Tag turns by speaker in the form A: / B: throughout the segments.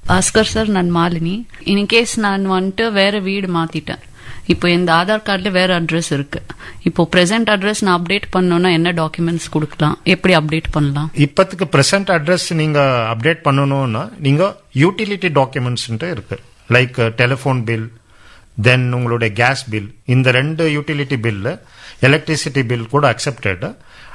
A: Bhaskar sir நான் Malini in case நான் வந்துட்டு வேற வீடு மாத்திட்டேன் இப்போ இந்த ஆதார் கார்டுல வேற அட்ரஸ் இருக்கு இப்போ பிரசன்ட் அட்ரஸ் நான் அப்டேட் பண்ணணும்னா என்ன டாக்குமெண்ட்ஸ் கொடுக்கலாம் எப்படி அப்டேட் பண்ணலாம்
B: இப்போத்துக்கு ப்ரெசென்ட் அட்ரஸ் நீங்க அப்டேட் பண்ணணும்னா நீங்க யூட்டிலிட்டி டாக்குமெண்ட்ஸ் இருக்கு லைக் டெலிஃபோன் பில் தென் உங்களுடைய கேஸ் பில் இந்த ரெண்டு யூட்டிலிட்டி பில் எலக்ட்ரிசிட்டி பில் கூட accepted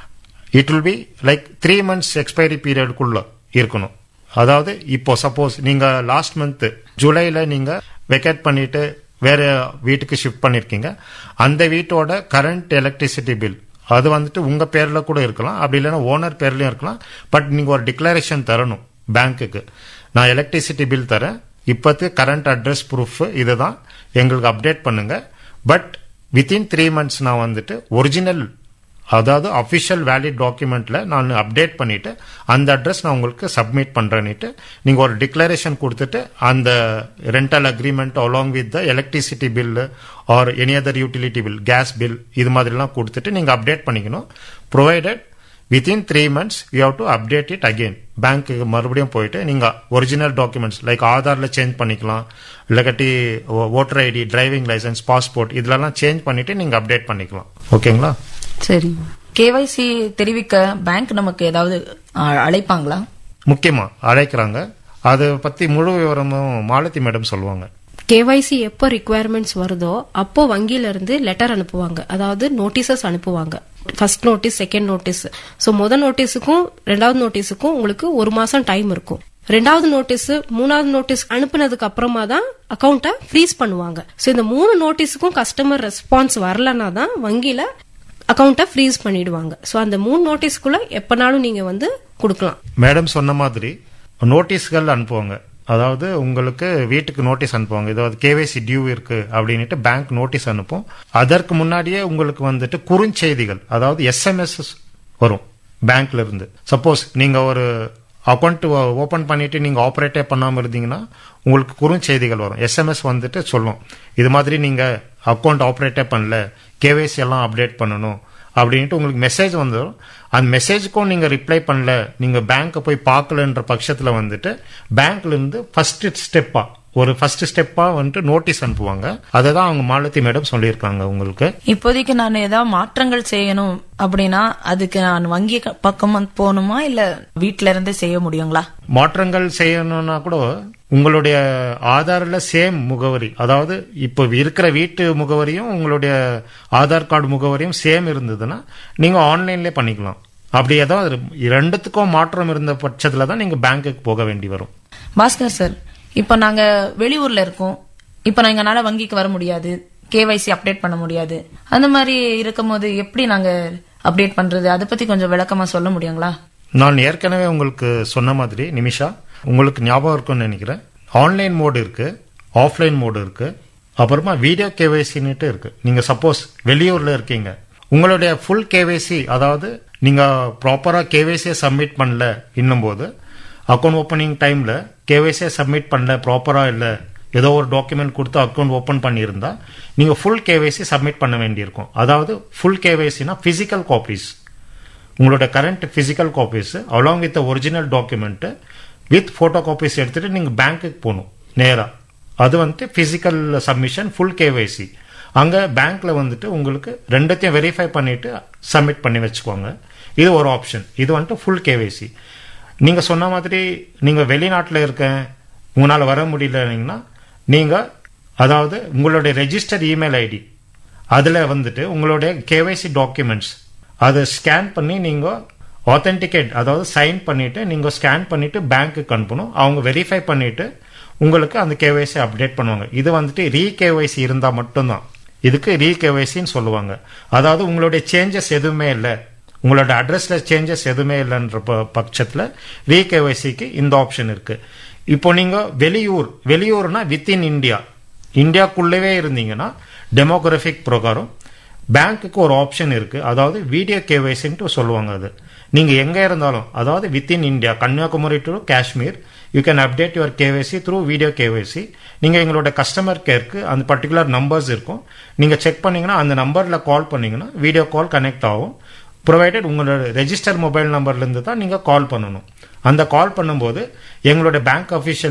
B: it will be like three months expiry பீரியடுக்குள்ள இருக்கணும் அதாவது இப்போ சப்போஸ் நீங்க லாஸ்ட் மந்த் ஜூலைல நீங்க வெக்கேட் பண்ணிட்டு வேற வீட்டுக்கு ஷிஃப்ட் பண்ணிருக்கீங்க அந்த வீட்டோட கரண்ட் எலக்ட்ரிசிட்டி பில் அது வந்துட்டு உங்க பேர்ல கூட இருக்கலாம் அப்படி இல்லைன்னா ஓனர் பேர்லயும் இருக்கலாம் பட் நீங்க ஒரு டிக்ளரேஷன் தரணும் பேங்க்குக்கு நான் எலக்ட்ரிசிட்டி பில் தரேன் இப்போத்துக்கு கரண்ட் அட்ரஸ் ப்ரூஃப் இதுதான் எங்களுக்கு அப்டேட் பண்ணுங்க பட் வித்தின் த்ரீ மந்த்ஸ் நான் வந்துட்டு ஒரிஜினல் அதாவது அஃபிஷியல் வேலிட் டாக்குமெண்ட்ல நான் அப்டேட் பண்ணிட்டு அந்த அட்ரஸ் நான் உங்களுக்கு சப்மிட் பண்றேன்னுட்டு நீங்க ஒரு டிக்ளரேஷன் கொடுத்துட்டு அந்த rental agreement along with the electricity bill or any other utility bill gas bill இது மாதிரிலாம் கொடுத்துட்டு நீங்க அப்டேட் பண்ணிக்கணும் provided within three months you have to update it again பேங்க்கு மறுபடியும் போயிட்டு நீங்க ஒரிஜினல் டாக்குமெண்ட்ஸ் லைக் ஆதார்ல சேஞ்ச் பண்ணிக்கலாம் இல்லாட்டி voter ID driving licence passport இதுலலாம் சேஞ்ச் பண்ணிட்டு நீங்க அப்டேட் பண்ணிக்கலாம் ஓகேங்களா
A: சரி
C: கேவைசி தெரிவிக்க பேங்க் நமக்கு ஏதாவது அ- அழைப்பாங்களா
B: முக்கியமா அழைக்கிறாங்க அதை பத்தி முழு விவரமும் மாலதி மேடம் சொல்லுவாங்க
D: கேவைசி எப்போ ரிக்குவயர்மெண்ட்ஸ் வருதோ அப்போ வங்கியில இருந்து லெட்டர் அனுப்புவாங்க அதாவது நோட்டீசஸ் அனுப்புவாங்க first notice second notice so முதல் நோட்டீஸுக்கும் ரெண்டாவது நோட்டீஸுக்கும் உங்களுக்கு ஒரு மாசம் டைம் இருக்கும் ரெண்டாவது நோட்டீஸ் மூணாவது நோட்டீஸ் அனுப்புனதுக்கு அப்புறமா தான் அக்கௌண்ட்டை ஃப்ரீஸ் பண்ணுவாங்க ஸோ இந்த மூணு நோட்டீஸுக்கும் கஸ்டமர் ரெஸ்பான்ஸ் வரலனா தான் வங்கியில அக்கௌண்ட்டை ஃப்ரீஸ் பண்ணிடுவாங்க ஸோ அந்த மூணு நோட்டீஸ்க்குள்ள எப்பனாலும் நீங்க வந்து கொடுக்கலாம்
B: மேடம் சொன்ன மாதிரி நோட்டீஸ்கள் அனுப்புவாங்க அதாவது உங்களுக்கு வீட்டுக்கு நோட்டீஸ் அனுப்புவாங்க இதாவது கேவைசி டியூ இருக்கு அப்படின்ட்டு பேங்க் நோட்டீஸ் அனுப்பும் அதற்கு முன்னாடியே உங்களுக்கு வந்துட்டு குறுஞ்செய்திகள் அதாவது எஸ்எம்எஸ் வரும் பேங்க்ல இருந்து சப்போஸ் நீங்க ஒரு அக்கௌண்ட் ஓபன் பண்ணிட்டு நீங்க ஆப்ரேட்டே பண்ணாம இருந்தீங்கன்னா உங்களுக்கு குறுஞ்செய்திகள் வரும் எஸ்எம்எஸ் வந்துட்டு சொல்லும் இது மாதிரி நீங்க அக்கௌண்ட் ஆப்ரேட்டே பண்ணல கேவைசி எல்லாம் அப்டேட் பண்ணணும் அப்படின்ட்டு உங்களுக்கு மெசேஜ் வந்துடும் அந்த மெசேஜுக்கும் நீங்க ரிப்ளை பண்ணல நீங்க பேங்க்கை போய் பார்க்கலன்ற பட்சத்துல வந்துட்டு பேங்க்ல இருந்து ஃபர்ஸ்ட் ஸ்டெப்பா ஒரு ஃபர்ஸ்ட் ஸ்டெப்பா வந்துட்டு நோட்டீஸ் அனுப்புவாங்க அதை தான் அவங்க மாலதி மேடம் சொல்லியிருக்காங்க உங்களுக்கு
C: இப்போதைக்கு நான் ஏதாவது மாற்றங்கள் செய்யணும் அப்படின்னா அதுக்கு நான் வங்கி க- பக்கம் வந்து போகணுமா இல்ல வீட்ல இருந்தே செய்ய முடியுங்களா
B: மாற்றங்கள் செய்யணும்னா கூட உங்களுடைய ஆதார்ல சேம் முகவரி அதாவது இப்போ இருக்கிற வீட்டு முகவரியும் உங்களுடைய ஆதார் கார்டு முகவரியும் சேம் இருந்ததுன்னா நீங்க ஆன்லைன்லயே பண்ணிக்கலாம் அப்படி ஏதாவது ரெண்டுத்துக்கும் மாற்றம் இருந்த பட்சத்துல தான் நீங்க பேங்க்குக்கு போக வேண்டி வரும்
C: பாஸ்கர் சார் இப்போ நாங்க வெளியூர்ல இருக்கோம் இப்போ நான் எங்கனால வங்கிக்கு வர முடியாது கேவைசி அப்டேட் பண்ண முடியாது அந்த மாதிரி இருக்கும்போது எப்படி நாங்க அப்டேட் பண்றது அதை பத்தி கொஞ்சம் விளக்கமா சொல்ல முடியுங்களா
B: நான் ஏற்கனவே உங்களுக்கு சொன்ன மாதிரி நிமிஷா உங்களுக்கு ஞாபகம் இருக்கும்னு நினைக்கிறேன் ஆன்லைன் மோடு இருக்கு ஆஃப்லைன் மோடு இருக்கு அப்புறமா வீடியோ கேவைசின்னுட்டு இருக்கு நீங்க சப்போஸ் வெளியூர்ல இருக்கீங்க உங்களுடைய ஃபுல் கேவைசி அதாவது நீங்க ப்ராப்பரா கேவைசியை சப்மிட் பண்ணல இன்னும் போது அக்கௌண்ட் ஓப்பனிங் டைம்ல கேவைசியை சப்மிட் பண்ணல ப்ராப்பரா இல்ல ஏதோ ஒரு டாக்குமெண்ட் கொடுத்து அக்கௌண்ட் ஓப்பன் பண்ணியிருந்தா நீங்க ஃபுல் கேவைசி சப்மிட் பண்ண வேண்டியிருக்கும் அதாவது ஃபுல் கேவைசினா பிசிக்கல் காப்பீஸ் உங்களோட current physical copies along with original document with photo copies எடுத்துட்டு நீங்க பேங்க்குக்கு போகணும் நேரா அது வந்துட்டு பிசிக்கல் சப்மிஷன் ஃபுல் கேவைசி அங்க பேங்க்ல வந்துட்டு உங்களுக்கு ரெண்டுத்தையும் வெரிஃபை பண்ணிட்டு சப்மிட் பண்ணி வச்சுக்கோங்க இது ஒரு ஆப்ஷன் இது வந்துட்டு ஃபுல் கேவைசி நீங்க சொன்ன மாதிரி நீங்க வெளிநாட்டில் இருக்கேன் உங்களால வர முடியலன்னா நீங்க அதாவது உங்களுடைய ரெஜிஸ்டர் இமெயில் ஐடி அதுல வந்துட்டு உங்களுடைய கேவைசி டாக்குமெண்ட்ஸ் அதை ஸ்கேன் பண்ணி நீங்க ஆத்தென்டிகேட் அதாவது சைன் பண்ணிட்டு நீங்க ஸ்கேன் பண்ணிட்டு பேங்க்குக்கு அனுப்பணும் அவங்க வெரிஃபை பண்ணிட்டு உங்களுக்கு அந்த கேவைசி அப்டேட் பண்ணுவாங்க இது வந்துட்டு ரீ கேவைசி இருந்தா மட்டும்தான் இதுக்கு ரீ கேவைசின்னு சொல்லுவாங்க அதாவது உங்களுடைய சேஞ்சஸ் எதுவுமே இல்லை உங்களோட அட்ரஸ்ல சேஞ்சஸ் எதுவுமே இல்லைன்ற ப- பட்சத்துல ரீ கேவைசிக்கு இந்த ஆப்ஷன் இருக்கு இப்போ நீங்க வெளியூர் வெளியூர்னா வித்தின் இந்தியா இந்தியாக்குள்ளவே இருந்தீங்கன்னா டெமோகிராஃபிக் பிரகாரம் பேங்க்குக்கு ஒரு ஆப்ஷன் இருக்கு அதாவது வீடியோ கேவைசின்ட்டு சொல்லுவாங்க அது நீங்க எங்க இருந்தாலும் அதாவது within India Kanyakumari to Kashmir you can update your KYC through video KYC நீங்க எங்களோட கஸ்டமர் கேருக்கு அந்த பர்டிகுலர் நம்பர்ஸ் இருக்கும் நீங்க செக் பண்ணீங்கன்னா அந்த நம்பர்ல கால் பண்ணீங்கன்னா வீடியோ கால் கனெக்ட் ஆகும் ப்ரொவைடட் உங்களோட ரெஜிஸ்டர் மொபைல் நம்பர்ல இருந்து தான் நீங்க கால் பண்ணணும் அந்த கால் பண்ணும்போது எங்களோட பேங்க் அஃபிஷியல்